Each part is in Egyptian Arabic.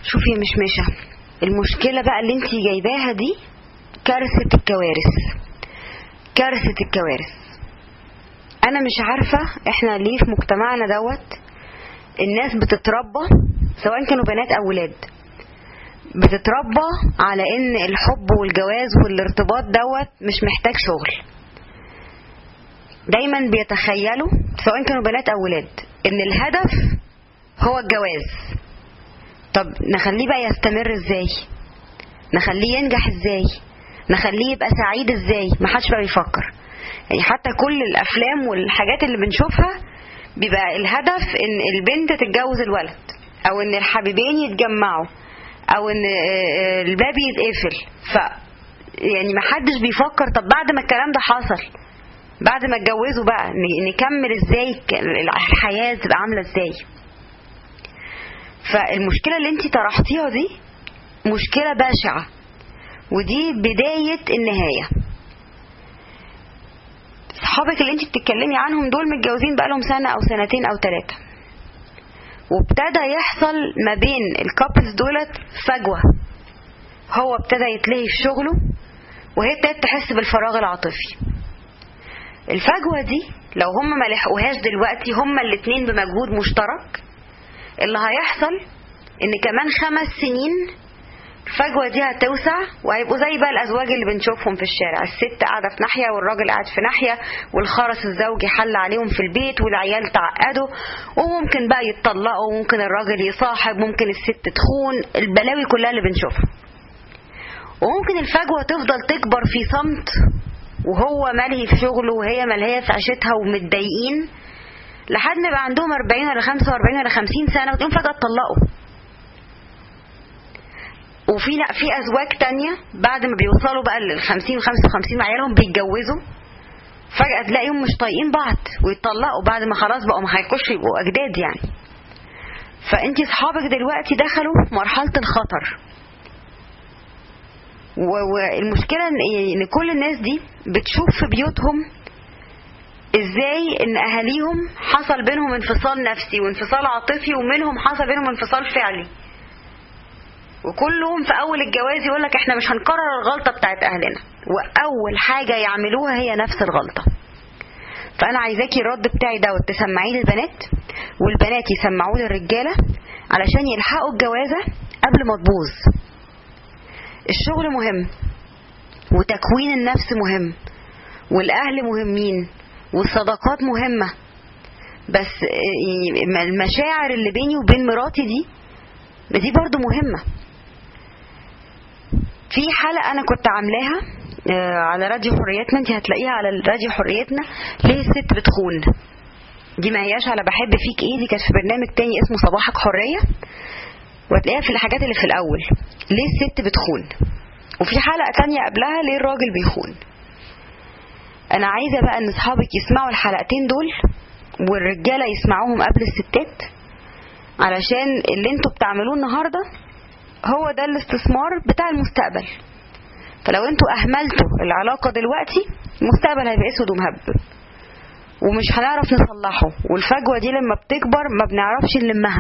شوفي يا مشمشة المشكلة بقى اللي انت جايباها دي كارثة الكوارث كارثة الكوارث انا مش عارفة احنا ليه في مجتمعنا دوت الناس بتتربى سواء كانوا بنات او ولاد بتتربى على ان الحب والجواز والارتباط دوت مش محتاج شغل دايما بيتخيلوا سواء كانوا بنات او ولاد ان الهدف هو الجواز طب نخليه بقى يستمر ازاي نخليه ينجح ازاي نخليه يبقى سعيد ازاي ما حدش بقى بيفكر يعني حتى كل الافلام والحاجات اللي بنشوفها بيبقى الهدف ان البنت تتجوز الولد او ان الحبيبين يتجمعوا او ان الباب يتقفل ف يعني ما حدش بيفكر طب بعد ما الكلام ده حصل بعد ما اتجوزوا بقى نكمل ازاي الحياه تبقى عامله ازاي فالمشكله اللي انت طرحتيها دي مشكله بشعه ودي بدايه النهايه صحابك اللي انت بتتكلمي عنهم دول متجوزين بقالهم سنه او سنتين او ثلاثه وابتدى يحصل ما بين الكابلز دولت فجوه هو ابتدى يتلهي في شغله وهي ابتدت تحس بالفراغ العاطفي الفجوه دي لو هم ما لحقوهاش دلوقتي هم الاتنين بمجهود مشترك اللي هيحصل ان كمان خمس سنين الفجوة دي هتوسع وهيبقوا زي بقى الأزواج اللي بنشوفهم في الشارع الست قاعدة في ناحية والراجل قاعد في ناحية والخرس الزوجي حل عليهم في البيت والعيال تعقدوا وممكن بقى يتطلقوا وممكن الراجل يصاحب ممكن الست تخون البلاوي كلها اللي بنشوفها وممكن الفجوة تفضل تكبر في صمت وهو ملهي في شغله وهي ملهية في عيشتها ومتضايقين لحد ما يبقى عندهم 40 ولا 45 ولا 50 سنة وتلاقيهم فجأة اتطلقوا وفي لا في ازواج تانية بعد ما بيوصلوا بقى لل 50 و 55 مع عيالهم بيتجوزوا فجأة تلاقيهم مش طايقين بعض ويتطلقوا بعد ما خلاص بقوا ما هيخشوا يبقوا اجداد يعني فانت اصحابك دلوقتي دخلوا في مرحلة الخطر والمشكلة ان كل الناس دي بتشوف في بيوتهم ازاي ان اهاليهم حصل بينهم انفصال نفسي وانفصال عاطفي ومنهم حصل بينهم انفصال فعلي وكلهم في اول الجواز يقول لك احنا مش هنكرر الغلطه بتاعت اهلنا واول حاجه يعملوها هي نفس الغلطه فانا عايزاكي الرد بتاعي دوت تسمعيه للبنات والبنات يسمعوه للرجاله علشان يلحقوا الجوازه قبل ما تبوظ الشغل مهم وتكوين النفس مهم والاهل مهمين والصداقات مهمه بس المشاعر اللي بيني وبين مراتي دي دي برضو مهمه في حلقه انا كنت عاملاها على راديو حريتنا انت هتلاقيها على راديو حريتنا ليه الست بتخون دي ما هياش على بحب فيك ايه دي كانت في برنامج تاني اسمه صباحك حريه وهتلاقيها في الحاجات اللي في الاول ليه الست بتخون وفي حلقه تانية قبلها ليه الراجل بيخون انا عايزه بقى ان اصحابك يسمعوا الحلقتين دول والرجاله يسمعوهم قبل الستات علشان اللي انتوا بتعملوه النهارده هو ده الاستثمار بتاع المستقبل فلو انتوا اهملتوا العلاقه دلوقتي المستقبل هيبقى اسود ومهبب ومش هنعرف نصلحه والفجوه دي لما بتكبر ما بنعرفش نلمها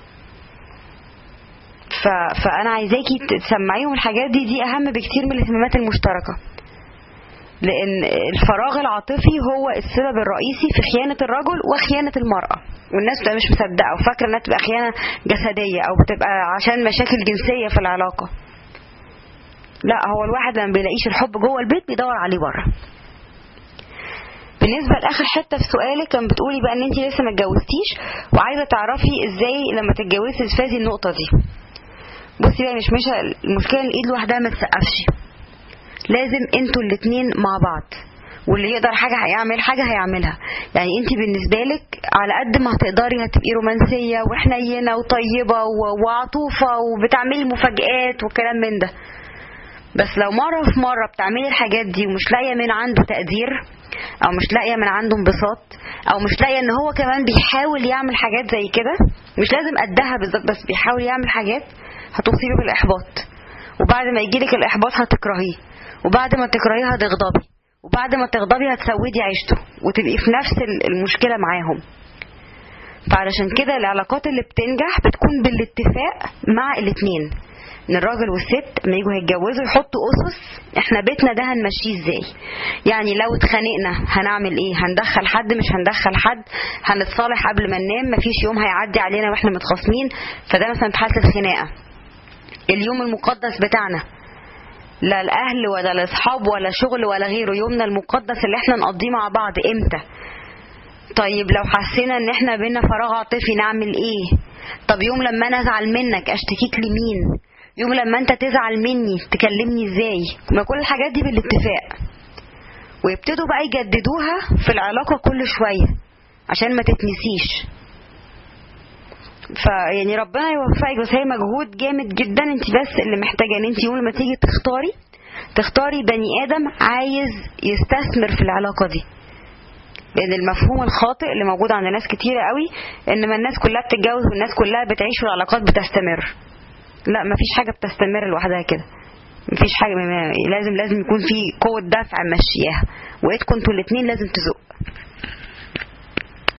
ف... فانا عايزاكي تسمعيهم الحاجات دي دي اهم بكتير من الاهتمامات المشتركه لان الفراغ العاطفي هو السبب الرئيسي في خيانه الرجل وخيانه المراه والناس بتبقى مش مصدقه وفاكره انها تبقى خيانه جسديه او بتبقى عشان مشاكل جنسيه في العلاقه لا هو الواحد لما بيلاقيش الحب جوه البيت بيدور عليه بره بالنسبه لاخر حته في سؤالك كان بتقولي بقى ان انت لسه ما اتجوزتيش وعايزه تعرفي ازاي لما تتجوزي تفازي النقطه دي بصي بقى مش مش المشكله ان الايد لوحدها ما تسقفش لازم انتوا الاتنين مع بعض واللي يقدر حاجه هيعمل حاجه هيعملها يعني انت بالنسبه لك على قد ما هتقدري هتبقي رومانسيه وحنينه وطيبه وعطوفه وبتعملي مفاجآت وكلام من ده بس لو مرة في مرة بتعملي الحاجات دي ومش لاقية من عنده تقدير أو مش لاقية من عنده انبساط أو مش لاقية إن هو كمان بيحاول يعمل حاجات زي كده مش لازم قدها بالظبط بس بيحاول يعمل حاجات هتصيبي بالإحباط وبعد ما يجيلك الإحباط هتكرهيه وبعد ما تكرهيه هتغضبي وبعد ما تغضبي هتسودي عيشته وتبقي في نفس المشكلة معاهم فعلشان كده العلاقات اللي بتنجح بتكون بالاتفاق مع الاتنين ان الراجل والست لما يجوا هيتجوزوا يحطوا اسس احنا بيتنا ده هنمشيه ازاي يعني لو اتخانقنا هنعمل ايه هندخل حد مش هندخل حد هنتصالح قبل ما ننام مفيش يوم هيعدي علينا واحنا متخاصمين فده مثلا في حاله الخناقه اليوم المقدس بتاعنا لا الاهل ولا الاصحاب ولا شغل ولا غيره يومنا المقدس اللي احنا نقضيه مع بعض امتى طيب لو حسينا ان احنا بينا فراغ عاطفي نعمل ايه طب يوم لما انا ازعل منك اشتكيك لمين يوم لما انت تزعل مني تكلمني ازاي ما كل الحاجات دي بالاتفاق ويبتدوا بقى يجددوها في العلاقة كل شوية عشان ما تتنسيش فيعني ربنا يوفقك بس هي مجهود جامد جدا انت بس اللي محتاجه ان انت يوم لما تيجي تختاري تختاري بني ادم عايز يستثمر في العلاقه دي لان المفهوم الخاطئ اللي موجود عند ناس كتيرة قوي ان ما الناس كلها بتتجوز والناس كلها بتعيش والعلاقات بتستمر لا مفيش حاجه بتستمر لوحدها كده مفيش حاجه ما لازم لازم يكون في قوه دفع مشياها وايدكم انتوا الاثنين لازم تزق